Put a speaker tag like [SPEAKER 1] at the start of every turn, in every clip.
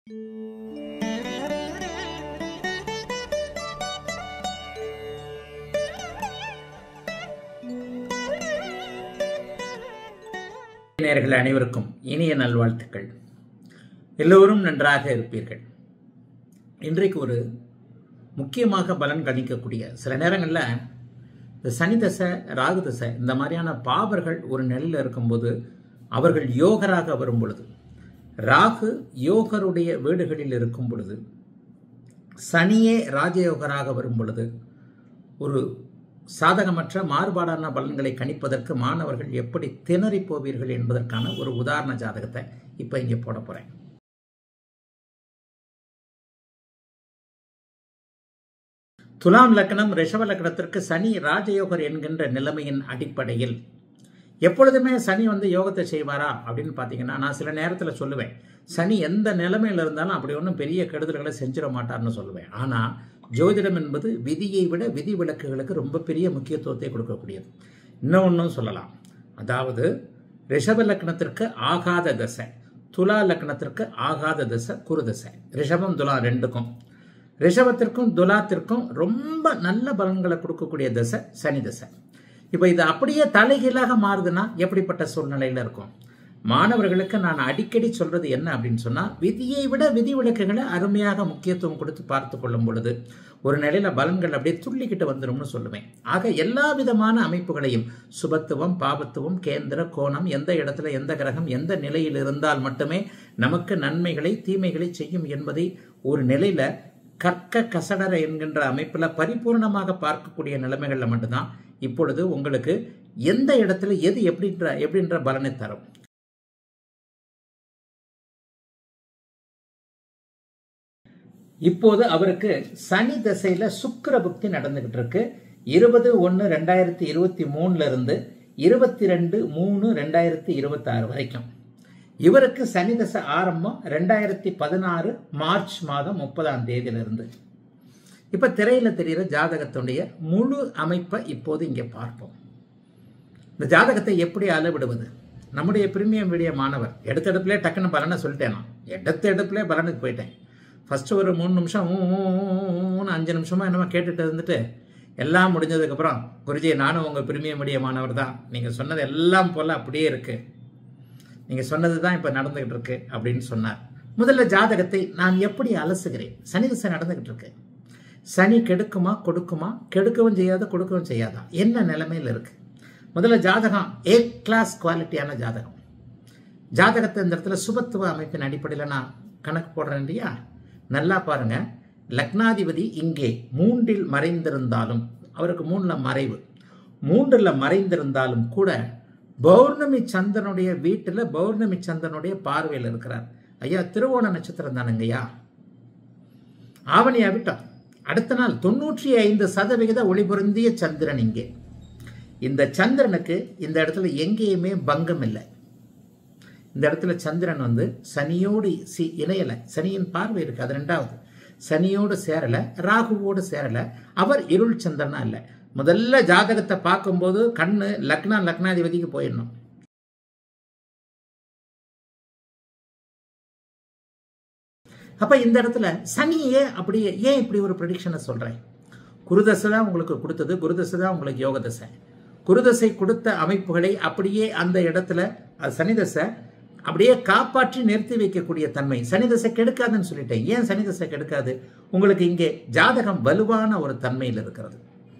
[SPEAKER 1] நேயர்கள் அனைவருக்கும் இனிய நல்வாழ்த்துக்கள் எல்லோரும் நன்றாக இருப்பீர்கள் இன்றைக்கு ஒரு முக்கியமாக பலன் கணிக்கக்கூடிய சில நேரங்களில் இந்த சனி தசை ராகு தசை இந்த மாதிரியான பாவர்கள் ஒரு நிலையில் இருக்கும்போது அவர்கள் யோகராக வரும் பொழுது ராகு யோகருடைய வீடுகளில் இருக்கும் பொழுது சனியே ராஜயோகராக வரும் பொழுது ஒரு சாதகமற்ற மாறுபாடான பலன்களை கணிப்பதற்கு மாணவர்கள் எப்படி திணறி போவீர்கள் என்பதற்கான ஒரு உதாரண ஜாதகத்தை இப்போ இங்கே போட போகிறேன் துலாம் லக்னம் ரிஷப லக்னத்திற்கு சனி ராஜயோகர் என்கின்ற நிலைமையின் அடிப்படையில் எப்பொழுதுமே சனி வந்து யோகத்தை செய்வாரா அப்படின்னு பார்த்தீங்கன்னா நான் சில நேரத்தில் சொல்லுவேன் சனி எந்த நிலைமையில் இருந்தாலும் அப்படி ஒன்றும் பெரிய கெடுதல்களை செஞ்சிட மாட்டார்னு சொல்லுவேன் ஆனால் ஜோதிடம் என்பது விதியை விட விதி விளக்குகளுக்கு ரொம்ப பெரிய முக்கியத்துவத்தை கொடுக்கக்கூடியது இன்னொன்றும் சொல்லலாம் அதாவது ரிஷப லக்னத்திற்கு ஆகாத தசை துலா லக்னத்திற்கு ஆகாத தசை குரு தசை ரிஷபம் துலா ரெண்டுக்கும் ரிஷபத்திற்கும் துலாத்திற்கும் ரொம்ப நல்ல பலன்களை கொடுக்கக்கூடிய தசை சனி தசை இப்போ இது அப்படியே தலைகீழாக மாறுதுன்னா எப்படிப்பட்ட சூழ்நிலையில் இருக்கும் மாணவர்களுக்கு நான் அடிக்கடி சொல்றது என்ன அப்படின்னு சொன்னா விதியை விட விதி விளக்குகளை அருமையாக முக்கியத்துவம் கொடுத்து பார்த்து கொள்ளும் பொழுது ஒரு நிலையில பலன்கள் அப்படியே துள்ளிக்கிட்டு வந்துடும்னு சொல்லுவேன் ஆக எல்லா விதமான அமைப்புகளையும் சுபத்துவம் பாபத்துவம் கேந்திர கோணம் எந்த இடத்துல எந்த கிரகம் எந்த நிலையில் இருந்தால் மட்டுமே நமக்கு நன்மைகளை தீமைகளை செய்யும் என்பதை ஒரு நிலையில கற்க கசடர என்கின்ற அமைப்புல பரிபூர்ணமாக பார்க்கக்கூடிய நிலைமைகள்ல மட்டும்தான் இப்பொழுது உங்களுக்கு எந்த இடத்துல எது எப்படின்ற எப்படின்ற பலனை தரும் இப்போது அவருக்கு சனி திசையில சுக்கர புக்தி நடந்துகிட்டு இருக்கு இருபது ஒன்று ரெண்டாயிரத்தி இருபத்தி மூணுல இருந்து இருபத்தி ரெண்டு மூணு ரெண்டாயிரத்தி இருபத்தி ஆறு வரைக்கும் இவருக்கு சனி தசை ஆரம்பம் ரெண்டாயிரத்தி பதினாறு மார்ச் மாதம் முப்பதாம் தேதியிலிருந்து இப்ப திரையில தெரிகிற ஜாதகத்துடைய முழு அமைப்பை இப்போது இங்கே பார்ப்போம் இந்த ஜாதகத்தை எப்படி அளவிடுவது நம்முடைய பிரிமியம் வீடியோ மாணவர் எடுத்த எடுப்புலேயே டக்குன்னு பலனை சொல்லிட்டேன் நான் எடுத்த எடுப்புலேயே பலனுக்கு போயிட்டேன் ஃபஸ்ட்டு ஒரு மூணு நிமிஷம் ஊன்னு அஞ்சு நிமிஷமாக என்னமோ கேட்டுட்டு இருந்துட்டு எல்லாம் முடிஞ்சதுக்கப்புறம் குருஜி நானும் உங்கள் பிரிமியம் மீடிய மாணவர் தான் நீங்கள் சொன்னது எல்லாம் போல் அப்படியே இருக்குது நீங்கள் சொன்னது தான் இப்போ நடந்துக்கிட்டு இருக்கு அப்படின்னு சொன்னார் முதல்ல ஜாதகத்தை நான் எப்படி அலசுகிறேன் சனி திசை நடந்துக்கிட்டு இருக்கு சனி கெடுக்குமா கொடுக்குமா கெடுக்கவும் செய்யாத கொடுக்கவும் செய்யாதா என்ன நிலைமையில் இருக்கு முதல்ல ஜாதகம் ஏ கிளாஸ் குவாலிட்டியான ஜாதகம் ஜாதகத்தை இந்த இடத்துல சுபத்துவ அமைப்பின் அடிப்படையில் நான் கணக்கு போடுறேன் இல்லையா நல்லா பாருங்க லக்னாதிபதி இங்கே மூன்றில் மறைந்திருந்தாலும் அவருக்கு மூணுல மறைவு மூன்றில் மறைந்திருந்தாலும் கூட பௌர்ணமி சந்திரனுடைய வீட்டில் பௌர்ணமி சந்திரனுடைய பார்வையில் இருக்கிறார் ஐயா திருவோண நட்சத்திரம் தானுங்கய்யா ஆவணியா விட்டோம் அடுத்த நாள் தொண்ணூற்றி ஐந்து சதவிகித ஒளிபொருந்திய சந்திரன் இங்கே இந்த சந்திரனுக்கு இந்த இடத்துல எங்கேயுமே பங்கம் இல்லை இந்த இடத்துல சந்திரன் வந்து சனியோடு சி இணையலை சனியின் பார்வை இருக்கு அது ரெண்டாவது சனியோடு சேரல ராகுவோடு சேரல அவர் இருள் சந்திரனா இல்லை முதல்ல ஜாதகத்தை பார்க்கும்போது கண்ணு லக்னா லக்னாதிபதிக்கு போயிடணும் அப்ப இந்த இடத்துல சனியே அப்படியே ஏன் இப்படி ஒரு ப்ரடிக்ஷனை சொல்றேன் குருதசை தான் உங்களுக்கு கொடுத்தது குருதசை தான் உங்களுக்கு யோக தசை குருதசை கொடுத்த அமைப்புகளை அப்படியே அந்த இடத்துல சனி தசை அப்படியே காப்பாற்றி நிறுத்தி வைக்கக்கூடிய தன்மை சனி தசை கெடுக்காதுன்னு சொல்லிட்டேன் ஏன் சனி தசை கெடுக்காது உங்களுக்கு இங்கே ஜாதகம் வலுவான ஒரு தன்மையில் இருக்கிறது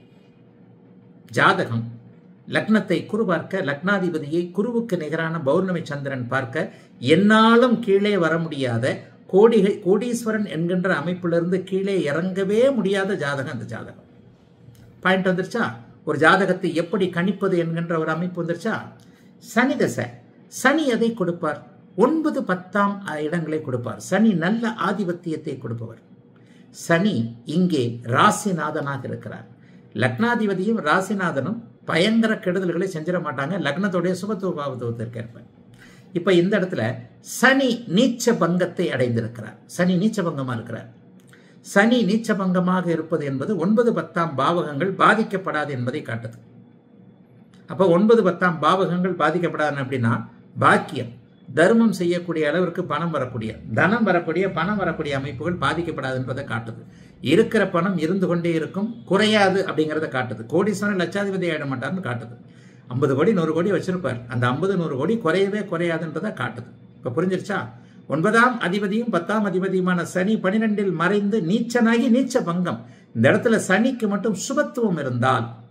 [SPEAKER 1] ஜாதகம் லக்னத்தை குரு பார்க்க லக்னாதிபதியை குருவுக்கு நிகரான பௌர்ணமி சந்திரன் பார்க்க என்னாலும் கீழே வர முடியாத கோடிகை கோடீஸ்வரன் என்கின்ற அமைப்பிலிருந்து கீழே இறங்கவே முடியாத ஜாதகம் அந்த ஜாதகம் பாயிண்ட் வந்துருச்சா ஒரு ஜாதகத்தை எப்படி கணிப்பது என்கின்ற ஒரு அமைப்பு வந்துருச்சா சனி தசை சனி எதை கொடுப்பார் ஒன்பது பத்தாம் இடங்களை கொடுப்பார் சனி நல்ல ஆதிபத்தியத்தை கொடுப்பவர் சனி இங்கே ராசிநாதனாக இருக்கிறார் லக்னாதிபதியும் ராசிநாதனும் பயங்கர கெடுதல்களை செஞ்சிட மாட்டாங்க லக்னத்துடைய சுபத்துவ பாவத்துவத்திற்கு ஏற்ப இப்ப இந்த இடத்துல சனி நீச்ச பங்கத்தை அடைந்திருக்கிறார் சனி நீச்ச பங்கமா இருக்கிறார் சனி நீச்ச பங்கமாக இருப்பது என்பது ஒன்பது பத்தாம் பாவகங்கள் பாதிக்கப்படாது என்பதை காட்டுது அப்போ ஒன்பது பத்தாம் பாவகங்கள் பாதிக்கப்படாது அப்படின்னா பாக்கியம் தர்மம் செய்யக்கூடிய அளவிற்கு பணம் வரக்கூடிய தனம் வரக்கூடிய பணம் வரக்கூடிய அமைப்புகள் பாதிக்கப்படாது என்பதை காட்டுது இருக்கிற பணம் இருந்து கொண்டே இருக்கும் குறையாது அப்படிங்கிறத காட்டுது கோடீஸ்வரன் லட்சாதிபதி ஆயிட மாட்டார்னு காட்டுது ஐம்பது கோடி நூறு கோடி வச்சிருப்பார் அந்த ஐம்பது நூறு கோடி குறையவே குறையாதுன்றதை காட்டுது இப்போ புரிஞ்சிருச்சா ஒன்பதாம் அதிபதியும் பத்தாம் அதிபதியுமான சனி பனிரெண்டில் மறைந்து நீச்சனாகி நீச்ச பங்கம் இந்த இடத்துல சனிக்கு மட்டும் சுபத்துவம் இருந்தால்